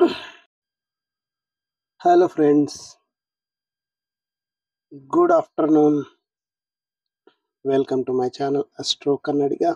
Hello, friends. Good afternoon. Welcome to my channel Astro Kannadiga.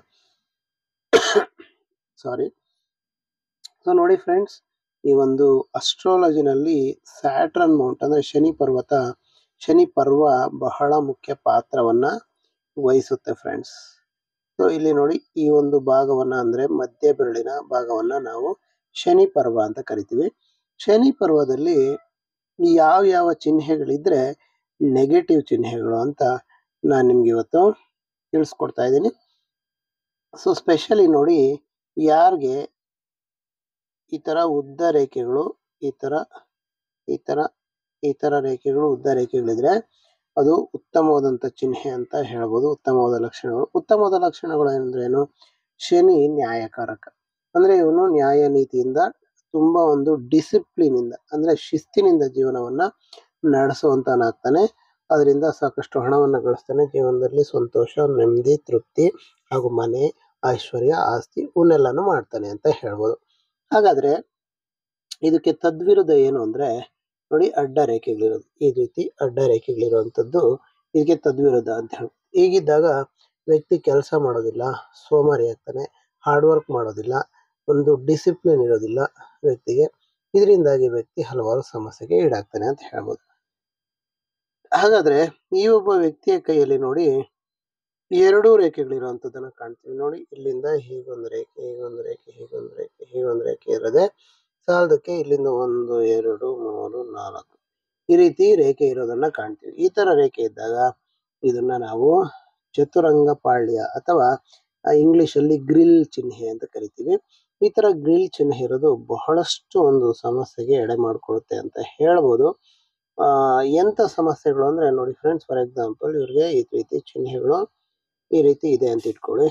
Sorry so ನೋಡಿ friends ಈ ಒಂದು ಅಸ್ಟ್ರಾಲಜಿನಲ್ಲಿ ಸ್ಯಾಟ್ರನ್ Mount ಅಂದ್ರೆ ಶನಿ ಪರ್ವತ ಶನಿ ಪರ್ವ ಬಹಳ ಮುಖ್ಯ ಪಾತ್ರವನ್ನ ವಹಿಸುತ್ತೆ ಫ್ರೆಂಡ್ಸ್ ಸೊ ಇಲ್ಲಿ ನೋಡಿ ಈ ಒಂದು ಭಾಗವನ್ನ ಅಂದ್ರೆ ಮಧ್ಯ ಬೆರಳಿನ ಭಾಗವನ್ನ ನಾವು ಶನಿ ಪರ್ವ ಅಂತ ಕರಿತೀವಿ ಶನಿ ಪರ್ವದಲ್ಲಿ ಯಾವ ಯಾವ ಚಿಹ್ನೆಗಳಿದ್ರೆ ನೆಗೆಟಿವ್ ಚಿಹ್ನೆಗಳು ಅಂತ ನಾನು ನಿಮ್ಗೆ ಇವತ್ತು ತಿಳಿಸ್ಕೊಡ್ತಾ ಇದ್ದೀನಿ ಸೊ ಸ್ಪೆಷಲಿ ನೋಡಿ ಯಾರಿಗೆ ಈ ತರ ಉದ್ದ ರೇಖೆಗಳು ಈ ತರ ಈ ತರ ಈ ತರ ರೇಖೆಗಳು ಉದ್ದ ರೇಖೆಗಳಿದ್ರೆ ಅದು ಉತ್ತಮವಾದಂತ ಚಿಹ್ನೆ ಅಂತ ಹೇಳ್ಬೋದು ಉತ್ತಮವಾದ ಲಕ್ಷಣಗಳು ಉತ್ತಮವಾದ ಲಕ್ಷಣಗಳು ಅಂದ್ರೆ ಏನು ಶನಿ ನ್ಯಾಯಕಾರಕ ಅಂದ್ರೆ ಇವನು ನ್ಯಾಯ ನೀತಿಯಿಂದ ತುಂಬಾ ಒಂದು ಡಿಸಿಪ್ಲಿನ್ ಇಂದ ಅಂದ್ರೆ ಶಿಸ್ತಿನಿಂದ ಜೀವನವನ್ನ ನಡೆಸುವಂತನಾಗ್ತಾನೆ ಅದರಿಂದ ಸಾಕಷ್ಟು ಹಣವನ್ನ ಗಳಿಸ್ತಾನೆ ಜೀವನದಲ್ಲಿ ಸಂತೋಷ ನೆಮ್ಮದಿ ತೃಪ್ತಿ ಹಾಗೂ ಮನೆ ಐಶ್ವರ್ಯ ಆಸ್ತಿ ಇವನ್ನೆಲ್ಲಾನು ಮಾಡ್ತಾನೆ ಅಂತ ಹೇಳ್ಬೋದು ಹಾಗಾದ್ರೆ ಇದಕ್ಕೆ ತದ್ವಿರುದ್ಧ ಏನು ಅಂದ್ರೆ ನೋಡಿ ಅಡ್ಡ ರೇಖೆಗಳಿರೋದು ಈ ರೀತಿ ಅಡ್ಡ ರೇಖೆಗಳಿರುವಂತದ್ದು ಇದಕ್ಕೆ ತದ್ವಿರುದ್ಧ ಅಂತ ಹೇಳಿ ಹೀಗಿದ್ದಾಗ ವ್ಯಕ್ತಿ ಕೆಲಸ ಮಾಡೋದಿಲ್ಲ ಸೋಮಾರಿ ಆಗ್ತಾನೆ ಹಾರ್ಡ್ ವರ್ಕ್ ಮಾಡೋದಿಲ್ಲ ಒಂದು ಡಿಸಿಪ್ಲಿನ್ ಇರೋದಿಲ್ಲ ವ್ಯಕ್ತಿಗೆ ಇದರಿಂದಾಗಿ ವ್ಯಕ್ತಿ ಹಲವಾರು ಸಮಸ್ಯೆಗೆ ಈಡಾಗ್ತಾನೆ ಅಂತ ಹೇಳ್ಬೋದು ಹಾಗಾದ್ರೆ ಈ ಒಬ್ಬ ವ್ಯಕ್ತಿಯ ಕೈಯಲ್ಲಿ ನೋಡಿ ಎರಡೂ ರೇಖೆಗಳಿರುವಂತದ್ದನ್ನ ಕಾಣ್ತೀವಿ ನೋಡಿ ಇಲ್ಲಿಂದ ಹೀಗೊಂದು ರೇಖೆ ಹೀಗೊಂದು ರೇಖೆ ಹೀಗೊಂದು ರೇಖೆ ಹೀಗೊಂದು ರೇಖೆ ಇರದೆ ಸಾಲದಕ್ಕೆ ಇಲ್ಲಿಂದ ಒಂದು ಎರಡು ಮೂರು ನಾಲ್ಕು ಈ ರೀತಿ ರೇಖೆ ಇರೋದನ್ನ ಕಾಣ್ತೀವಿ ಈ ತರ ರೇಖೆ ಇದ್ದಾಗ ಇದನ್ನ ನಾವು ಚತುರಂಗ ಪಾಳ್ಯ ಅಥವಾ ಇಂಗ್ಲಿಷ್ ಅಲ್ಲಿ ಗ್ರಿಲ್ ಚಿಹ್ನೆ ಅಂತ ಕರಿತೀವಿ ಈ ತರ ಗ್ರಿಲ್ ಚಿಹ್ನೆ ಇರೋದು ಬಹಳಷ್ಟು ಒಂದು ಸಮಸ್ಯೆಗೆ ಎಡೆ ಮಾಡಿಕೊಡುತ್ತೆ ಅಂತ ಹೇಳ್ಬೋದು ಆ ಎಂತ ಸಮಸ್ಯೆಗಳು ಅಂದ್ರೆ ನೋಡಿ ಫ್ರೆಂಡ್ಸ್ ಫಾರ್ ಎಕ್ಸಾಂಪಲ್ ಇವ್ರಿಗೆ ಈ ರೀತಿ ಚಿಹ್ನೆಗಳು ಈ ರೀತಿ ಇದೆ ಅಂತ ಇಟ್ಕೊಳ್ಳಿ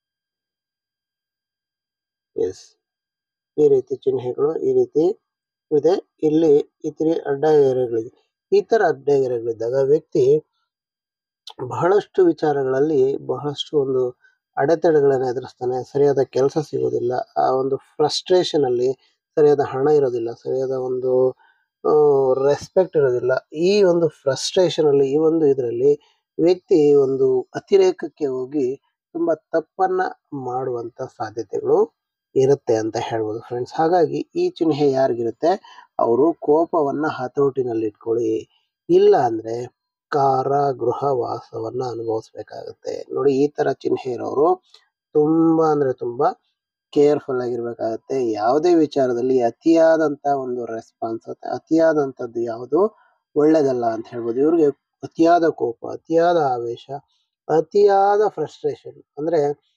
ಎಸ್ ಈ ರೀತಿ ಚಿಹ್ನೆಗಳು ಈ ರೀತಿ ಇದೆ ಇಲ್ಲಿ ಈ ತರ ಅಡ್ಡ ಗೆರೆಗಳಿದೆ ಈ ತರ ಅಡ್ಡ ಗೆರೆಗಳಿದ್ದಾಗ ವ್ಯಕ್ತಿ ಬಹಳಷ್ಟು ವಿಚಾರಗಳಲ್ಲಿ ಬಹಳಷ್ಟು ಒಂದು ಅಡೆತಡೆಗಳನ್ನು ಎದುರಿಸ್ತಾನೆ ಸರಿಯಾದ ಕೆಲಸ ಸಿಗೋದಿಲ್ಲ ಆ ಒಂದು ಫ್ರಸ್ಟ್ರೇಷನ್ ಅಲ್ಲಿ ಸರಿಯಾದ ಹಣ ಇರೋದಿಲ್ಲ ಸರಿಯಾದ ಒಂದು ರೆಸ್ಪೆಕ್ಟ್ ಇರೋದಿಲ್ಲ ಈ ಒಂದು ಫ್ರಸ್ಟ್ರೇಷನ್ ಅಲ್ಲಿ ಈ ಒಂದು ಇದರಲ್ಲಿ ವ್ಯಕ್ತಿ ಒಂದು ಅತಿರೇಕಕ್ಕೆ ಹೋಗಿ ತುಂಬಾ ತಪ್ಪನ್ನ ಮಾಡುವಂತ ಸಾಧ್ಯತೆಗಳು ಇರುತ್ತೆ ಅಂತ ಹೇಳ್ಬೋದು ಫ್ರೆಂಡ್ಸ್ ಹಾಗಾಗಿ ಈ ಚಿಹ್ನೆ ಯಾರಿಗಿರುತ್ತೆ ಅವರು ಕೋಪವನ್ನ ಹತೋಟಿನಲ್ಲಿ ಇಟ್ಕೊಳ್ಳಿ ಇಲ್ಲ ಅಂದ್ರೆ ಕಾರಾಗೃಹ ವಾಸವನ್ನ ಅನುಭವಿಸ್ಬೇಕಾಗತ್ತೆ ನೋಡಿ ಈ ತರ ಚಿಹ್ನೆ ಇರೋರು ತುಂಬಾ ಅಂದ್ರೆ ತುಂಬಾ ಕೇರ್ಫುಲ್ ಆಗಿರ್ಬೇಕಾಗತ್ತೆ ಯಾವುದೇ ವಿಚಾರದಲ್ಲಿ ಅತಿಯಾದಂತ ಒಂದು ರೆಸ್ಪಾನ್ಸ್ ಅತಿಯಾದಂತದ್ದು ಯಾವುದು ಒಳ್ಳೇದಲ್ಲ ಅಂತ ಹೇಳ್ಬೋದು ಇವ್ರಿಗೆ ಅತಿಯಾದ ಕೋಪ ಅತಿಯಾದ ಆವೇಶ ಅತಿಯಾದ ಫ್ರಸ್ಟ್ರೇಷನ್ ಅಂದ್ರೆ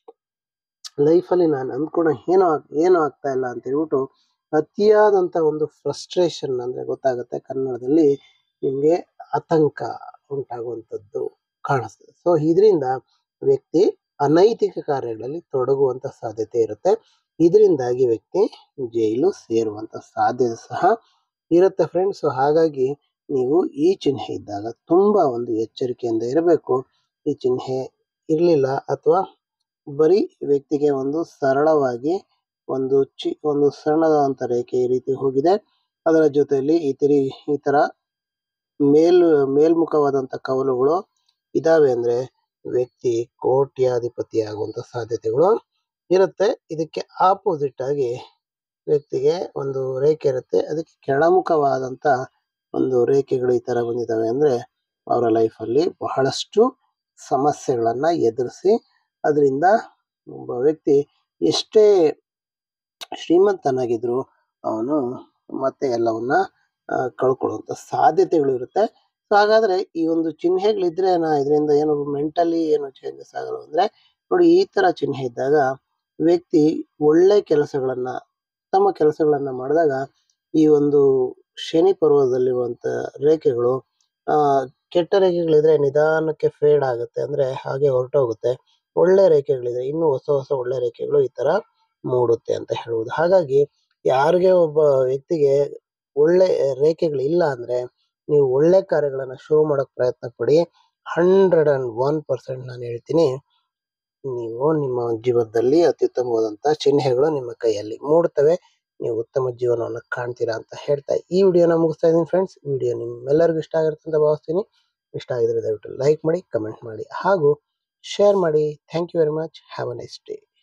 ಲೈಫಲ್ಲಿ ನಾನು ಅಂದ್ಕೊಂಡ ಏನೋ ಏನೋ ಆಗ್ತಾ ಇಲ್ಲ ಅಂತ ಹೇಳ್ಬಿಟ್ಟು ಅತಿಯಾದಂತ ಒಂದು ಫ್ರಸ್ಟ್ರೇಷನ್ ಅಂದ್ರೆ ಗೊತ್ತಾಗುತ್ತೆ ಕನ್ನಡದಲ್ಲಿ ನಿಮ್ಗೆ ಆತಂಕ ಉಂಟಾಗುವಂಥದ್ದು ಕಾಣಿಸ್ತದೆ ಸೊ ಇದರಿಂದ ವ್ಯಕ್ತಿ ಅನೈತಿಕ ಕಾರ್ಯಗಳಲ್ಲಿ ತೊಡಗುವಂತ ಸಾಧ್ಯತೆ ಇರುತ್ತೆ ಇದರಿಂದಾಗಿ ವ್ಯಕ್ತಿ ಜೈಲು ಸೇರುವಂತ ಸಾಧ್ಯತೆ ಸಹ ಇರುತ್ತೆ ಫ್ರೆಂಡ್ಸ್ ಸೊ ಹಾಗಾಗಿ ನೀವು ಈ ಚಿಹ್ನೆ ಇದ್ದಾಗ ತುಂಬಾ ಒಂದು ಎಚ್ಚರಿಕೆಯಿಂದ ಇರಬೇಕು ಈ ಚಿಹ್ನೆ ಇರಲಿಲ್ಲ ಅಥವಾ ಬರೀ ವ್ಯಕ್ತಿಗೆ ಒಂದು ಸರಳವಾಗಿ ಒಂದು ಚಿ ಒಂದು ಸಣ್ಣದಾದಂತ ರೇಖೆ ಈ ರೀತಿ ಹೋಗಿದೆ ಅದರ ಜೊತೆಯಲ್ಲಿ ಈ ತಿರಿ ಈ ತರ ಮೇಲ್ ಮೇಲ್ಮುಖವಾದಂತ ಕವಲುಗಳು ಇದಾವೆ ಅಂದ್ರೆ ವ್ಯಕ್ತಿ ಕೋಟ್ಯಾಧಿಪತಿ ಆಗುವಂತ ಸಾಧ್ಯತೆಗಳು ಇರುತ್ತೆ ಇದಕ್ಕೆ ಆಪೋಸಿಟ್ ಆಗಿ ವ್ಯಕ್ತಿಗೆ ಒಂದು ರೇಖೆ ಇರುತ್ತೆ ಅದಕ್ಕೆ ಕೆಳಮುಖವಾದಂತ ಒಂದು ರೇಖೆಗಳು ಈ ತರ ಬಂದಿದ್ದಾವೆ ಅಂದ್ರೆ ಅವರ ಲೈಫಲ್ಲಿ ಬಹಳಷ್ಟು ಸಮಸ್ಯೆಗಳನ್ನ ಎದುರಿಸಿ ಅದರಿಂದ ಒಬ್ಬ ವ್ಯಕ್ತಿ ಎಷ್ಟೇ ಶ್ರೀಮಂತನಾಗಿದ್ರು ಅವನು ಮತ್ತೆ ಎಲ್ಲವನ್ನ ಕಳ್ಕೊಳ್ಳುವಂತ ಸಾಧ್ಯತೆಗಳು ಇರುತ್ತೆ ಸೊ ಹಾಗಾದ್ರೆ ಈ ಒಂದು ಚಿಹ್ನೆಗಳಿದ್ರೆ ನಾ ಇದರಿಂದ ಏನು ಮೆಂಟಲಿ ಏನು ಚೇಂಜಸ್ ಆಗಲ್ಲ ಅಂದ್ರೆ ನೋಡಿ ಈ ತರ ಚಿಹ್ನೆ ಇದ್ದಾಗ ವ್ಯಕ್ತಿ ಒಳ್ಳೆ ಕೆಲಸಗಳನ್ನ ತಮ್ಮ ಕೆಲಸಗಳನ್ನ ಮಾಡಿದಾಗ ಈ ಒಂದು ಶನಿ ಪರ್ವದಲ್ಲಿರುವಂತ ರೇಖೆಗಳು ಆ ಕೆಟ್ಟ ರೇಖೆಗಳಿದ್ರೆ ನಿಧಾನಕ್ಕೆ ಫೇಡ್ ಆಗುತ್ತೆ ಅಂದ್ರೆ ಹಾಗೆ ಹೊರಟೋಗುತ್ತೆ ಒಳ್ಳೆ ರೇಖೆಗಳಿದೆ ಇನ್ನು ಹೊಸ ಹೊಸ ಒಳ್ಳೆ ರೇಖೆಗಳು ಈ ತರ ಮೂಡುತ್ತೆ ಅಂತ ಹೇಳ್ಬೋದು ಹಾಗಾಗಿ ಯಾರಿಗೆ ಒಬ್ಬ ವ್ಯಕ್ತಿಗೆ ಒಳ್ಳೆ ರೇಖೆಗಳು ಇಲ್ಲ ಅಂದ್ರೆ ನೀವು ಒಳ್ಳೆ ಕಾರ್ಯಗಳನ್ನ ಶೋ ಮಾಡಕ್ ಪ್ರಯತ್ನ ಪಡಿ ಹಂಡ್ರೆಡ್ ಅಂಡ್ ಒನ್ ಪರ್ಸೆಂಟ್ ನಾನು ಹೇಳ್ತೀನಿ ನೀವು ನಿಮ್ಮ ಜೀವನದಲ್ಲಿ ಅತ್ಯುತ್ತಮವಾದಂತಹ ಚಿಹ್ನೆಗಳು ನಿಮ್ಮ ಕೈಯಲ್ಲಿ ಮೂಡ್ತವೆ ನೀವು ಉತ್ತಮ ಜೀವನವನ್ನು ಕಾಣ್ತೀರಾ ಅಂತ ಹೇಳ್ತಾ ಈ ವಿಡಿಯೋನ ಮುಗಿಸ್ತಾ ಇದ್ದೀನಿ ಫ್ರೆಂಡ್ಸ್ ವಿಡಿಯೋ ನಿಮ್ಮೆಲ್ಲರಿಗೂ ಇಷ್ಟ ಆಗಿರುತ್ತೆ ಅಂತ ಭಾವಿಸ್ತೀನಿ ಇಷ್ಟ ಆಗಿದ್ರೆ ದಯವಿಟ್ಟು ಲೈಕ್ ಮಾಡಿ ಕಮೆಂಟ್ ಮಾಡಿ ಹಾಗೂ ಶೇರ್ ಮಾಡಿ thank you very much have a nice day